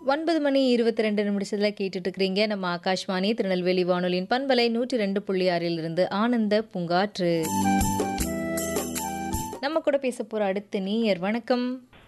ஒன்பது மணி இருபத்தி ரெண்டு நிமிஷத்தில் கேட்டுட்டு இருக்கிறீங்க நம்ம ஆகாஷ்வாணி திருநெல்வேலி வானொலியின் பண்பலை நூற்றி ரெண்டு புள்ளி ஆறில் இருந்து ஆனந்த பூங்காற்று நம்ம கூட பேச போற அடுத்த நீயர் வணக்கம்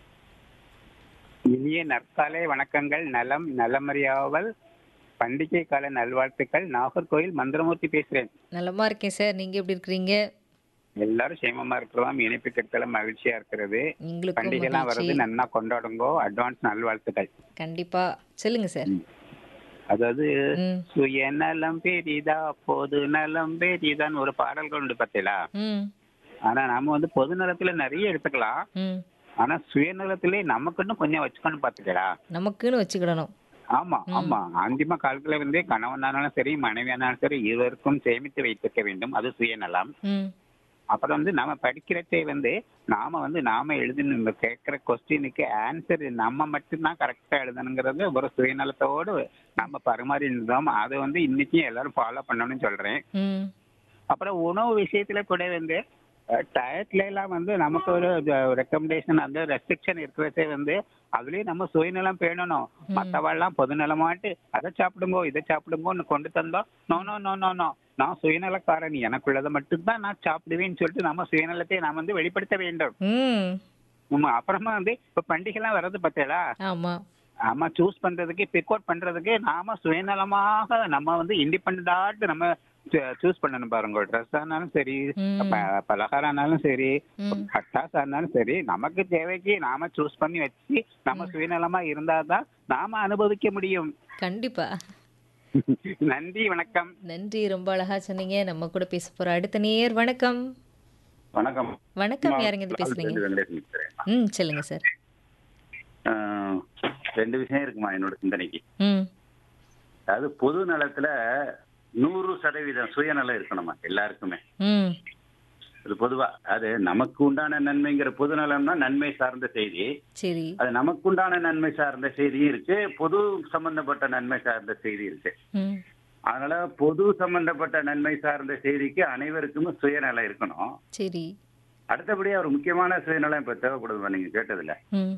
இனிய நற்காலை வணக்கங்கள் நலம் நலமறியாவல் பண்டிகை கால நல்வாழ்த்துக்கள் நாகர்கோயில் மந்திரமூர்த்தி பேசுறேன் நலமா இருக்கேன் சார் நீங்க எப்படி இருக்கிறீங்க எல்லாரும் சேமமா இருக்கிறோம் இணைப்பு கெடுத்தல மகிழ்ச்சியா இருக்கிறது எங்களுக்கும் பண்டிகை எல்லாம் மகிழ்ச்சி வருது நன்னா கொண்டாடுங்கோ அட்வான்ஸ் நல்வாழ்த்துக்கள் கண்டிப்பா சொல்லுங்க சார் அதாவது ம் சுயநலம் பெரிதா பொது நலம் பெரிதான்னு ஒரு பாடல்கள் உண்டு பார்த்தீங்களா ம் ஆனா நாம வந்து பொது நலத்துல நிறைய எடுத்துக்கலாம் ம் ஆனா சுயநலத்திலே நமக்குன்னு கொஞ்சம் வச்சுக்கணும் பாத்துக்கடா நமக்குன்னு வச்சுக்கிடணும் ஆமா ஆமா அந்திம காலத்துல வந்து கணவனானாலும் சரி மனைவியானாலும் சரி இருவருக்கும் சேமித்து வைத்திருக்க வேண்டும் அது சுயநலம் ம் அப்புறம் வந்து நாம படிக்கிறதே வந்து நாம வந்து நாம எழுதணும் இந்த கேட்கிற கொஸ்டினுக்கு ஆன்சர் நம்ம மட்டும்தான் கரெக்டா எழுதணுங்கிறது ஒரு சுயநலத்தோடு நம்ம பரிமாறி இருந்தோம் அதை வந்து இன்னைக்கும் எல்லாரும் ஃபாலோ பண்ணணும்னு சொல்றேன் ம் அப்புறம் உணவு விஷயத்துல கூட வந்து டயட்ல எல்லாம் வந்து நமக்கு ஒரு ரெக்கமெண்டேஷன் அந்த ரெஸ்ட்ரிக்ஷன் இருக்கிறதே வந்து அதுலயும் நம்ம சுயநலம் பேணணும் மத்தவெல்லாம் பொதுநலமாட்டு அதை சாப்பிடுங்கோ இதை சாப்பிடுங்கோன்னு கொண்டு தந்தோம் no no no no no நான் சுயநலக்காரன் எனக்குள்ளதை மட்டும்தான் நான் சாப்பிடுவேன்னு சொல்லிட்டு நம்ம சுயநலத்தை நாம் வந்து வெளிப்படுத்த வேண்டும் ம் ஆமா, அப்புறமா வந்து இப்ப பண்டிகைலாம் வர்றது பார்த்தீங்களா ஆமா ஆமா சூஸ் பண்றதுக்கு பிக் அவுட் பண்றதுக்கு நாம சுயநலமாக நம்ம வந்து இண்டிபெண்டாட்டு நம்ம சூஸ் பண்ணணும் பாருங்க ட்ரெஸ் ஆனாலும் சரி ம். ப- பலகாரம் ஆனாலும் சரி ம். பட்டாசு ஆனாலும் சரி நமக்கு தேவைக்கு நாம சூஸ் பண்ணி வச்சு நம்ம சுயநலமா இருந்தாதான் நாம அனுபவிக்க முடியும் கண்டிப்பா நன்றி வணக்கம் நன்றி ரொம்ப அழகா சொன்னீங்க நம்ம கூட பேச போற அடுத்த நேயர் வணக்கம் வணக்கம் வணக்கம் யாருங்க இது பேசுறீங்க வெங்கடேசன் பேசுறேன். ம் சொல்லுங்க சார் ஆஹ், ரெண்டு விஷயம் இருக்குமா என்னோட சிந்தனைக்கு ம் அதாவது பொது நலத்துல நூறு சதவீதம் சுயநலம் இருக்கணுமா எல்லாருக்குமே ம் அது பொதுவா அது நமக்கு உண்டான நன்மைங்கிற பொது நலம்னா நன்மை சார்ந்த செய்தி சரி அது நமக்கு உண்டான நன்மை சார்ந்த செய்தியும் இருக்கு பொது சம்பந்தப்பட்ட நன்மை சார்ந்த செய்தி இருக்கு ம் அதனால பொது சம்பந்தப்பட்ட நன்மை சார்ந்த செய்திக்கு அனைவருக்குமே சுயநலம் இருக்கணும் சரி அடுத்தபடியா ஒரு முக்கியமான சுயநலம் இப்ப தேவைப்படுது நீங்க கேட்டதுல ம்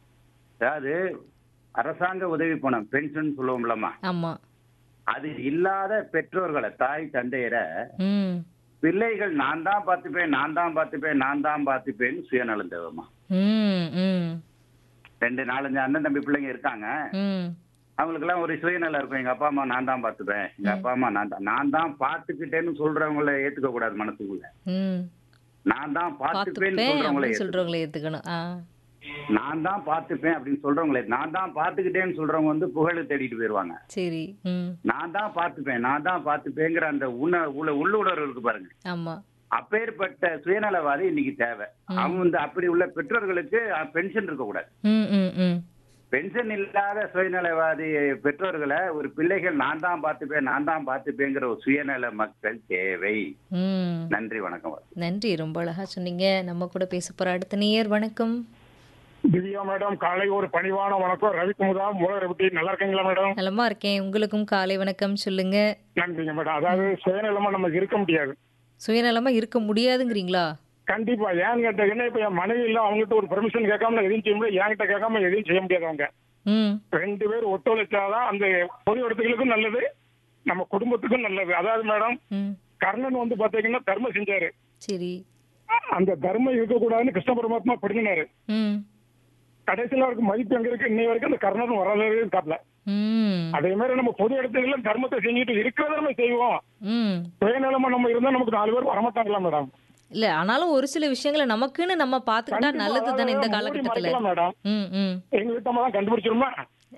அதாவது அரசாங்க உதவி பணம் பென்ஷன் சொல்லுவோம்லம்மா ஆமா அது இல்லாத பெற்றோர்களை தாய் தந்தையரை ம் பிள்ளைகள் நான் தான் பார்த்துப்பேன் நான் தான் பார்த்துப்பேன் நான் தான் பார்த்துப்பேன்னு சுயநலம் தேவைமா ம் ம் ரெண்டு நாலஞ்சு அண்ணன் தம்பி பிள்ளைங்க இருக்காங்க ம் அவங்களுக்கு எல்லாம் ஒரு சுயநலம் இருக்கும் எங்க அப்பா அம்மா நான் தான் பார்த்துப்பேன் எங்க அப்பா அம்மா நான் தான் நான் தான் பார்த்துக்கிட்டேன்னு சொல்றவங்கள ஏத்துக்க கூடாது மனசுக்குள்ள ம் நான் தான் பார்த்துப்பேன்னு பார்த்துப்பேன் சொல்றவங்கள அப்படின்னு ஏத்துக்கணும். சொல்றவங்களை ஏத்துக்கணும் ஆ நான் தான் பார்த்துப்பேன் அப்படின்னு சொல்றவங்களே நான் தான் பார்த்துக்கிட்டேன்னு சொல்றவங்க வந்து புகழை தேடிட்டு போயிருவாங்க சரி ம் நான் தான் பார்த்துப்பேன் நான் தான் பார்த்துப்பேங்கிற அந்த உண உள்ள உள்ளுணர்வு இருக்கு பாருங்க ஆமா அப்பேற்பட்ட சுயநலவாதி இன்னைக்கு தேவை அவங்க வந்து அப்படி உள்ள பெற்றோர்களுக்கு பென்ஷன் இருக்க கூடாது ம் ம் ம் பென்ஷன் இல்லாத சுயநலவாதி பெற்றோர்களை ஒரு பிள்ளைகள் நான் தான் பார்த்துப்பேன் நான் தான் பார்த்துப்பேங்கிற ஒரு சுயநல மக்கள் தேவை ம் நன்றி வணக்கம் நன்றி ரொம்ப அழகா சொன்னீங்க நம்ம கூட பேச போற அடுத்த நேயர் வணக்கம் திவ்யா மேடம் காலை ஒரு பணிவான வணக்கம் ரவிக்குமுதா மூலரபட்டி நல்லா இருக்கீங்களா மேடம் நலமா இருக்கேன் உங்களுக்கும் காலை வணக்கம் சொல்லுங்க நன்றிங்க மேடம் அதாவது சுயநலமா நமக்கு இருக்க முடியாது சுயநலமா இருக்க முடியாதுங்கிறீங்களா கண்டிப்பா ஏன்னு கேட்டீங்கன்னா இப்ப என் மனைவி இல்ல அவங்ககிட்ட ஒரு பெர்மிஷன் கேட்காம நான் எதையும் செய்ய முடியாது என்கிட்ட கேட்காம எதையும் செய்ய முடியாது அவங்க ம் ரெண்டு பேர் ஒத்துழைச்சாதான் அந்த பொது இடத்துகளுக்கும் நல்லது நம்ம குடும்பத்துக்கும் நல்லது அதாவது மேடம் ம் கர்ணன் வந்து பாத்தீங்கன்னா தர்மம் செஞ்சாரு சரி அந்த தர்மம் இருக்கக்கூடாதுன்னு கிருஷ்ண பரமாத்மா படினாரு ம் கடைசியில அவருக்கு மதிப்பு எங்க இருக்கு இன்னை வரைக்கும் அந்த கர்ணன் வரவே காட்டல ம் அதே மாதிரி நம்ம பொது இடத்துல தர்மத்தை செஞ்சுட்டு இருக்கிறத நம்ம செய்வோம் ம் சுயநலமா நம்ம இருந்தா நமக்கு நாலு பேர் வரமாட்டாங்களா மேடம் இல்ல ஆனாலும் ஒரு சில விஷயங்களை நமக்குன்னு நம்ம பாத்துக்கிட்டா கண்டிப்பா, நல்லது தானே இந்த அதாவது காலகட்டத்துல மூடி மறைக்கலாம் மேடம் ம் ம் எங்க வீட்டம்மா தான் கண்டுபிடிச்சிருமா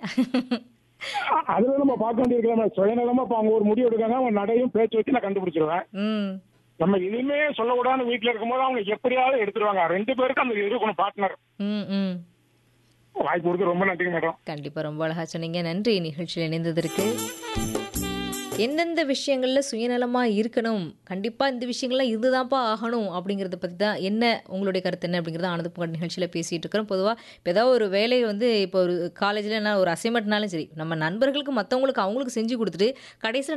அதுல நம்ம பார்க்க வேண்டியிருக்கலாம் சுயநலமா இப்ப அவங்க ஒரு முடிவு எடுக்காங்க அவங்க நடையும் பேச்சு வச்சு நான் கண்டுபிடிச்சிருவேன் ம் நம்ம எதுவுமே சொல்லக்கூடாதுன்னு வீட்டுல இருக்கும்போது அவங்க எப்படியாவது எடுத்துருவாங்க ரெண்டு பேருக்கும் அந்த இருக்கணும் பார்ட்னர் ம் ம் வாய்ப்பு கொடுத்து ரொம்ப நன்றிங்க மேடம் கண்டிப்பா ரொம்ப அழகா சொன்னீங்க நன்றி நிகழ்ச்சியில் இணைந்ததற்கு எந்தெந்த விஷயங்கள்ல சுயநலமா இருக்கணும் கண்டிப்பா இந்த விஷயங்கள்லாம் இதுதான்ப்பா ஆகணும் அப்படிங்கறத பத்தி தான் என்ன உங்களுடைய கருத்து என்ன அப்படிங்கறத ஆனந்த புகழ் நிகழ்ச்சியில பேசிட்டு இருக்கிறோம் பொதுவா இப்போ ஏதாவது ஒரு வேலை வந்து இப்போ ஒரு காலேஜ்ல என்ன ஒரு அசைன்மெண்ட்னாலும் சரி நம்ம நண்பர்களுக்கு மத்தவங்களுக்கு அவங்களுக்கு செஞ்சு கொடுத்துட்டு கடைசியில்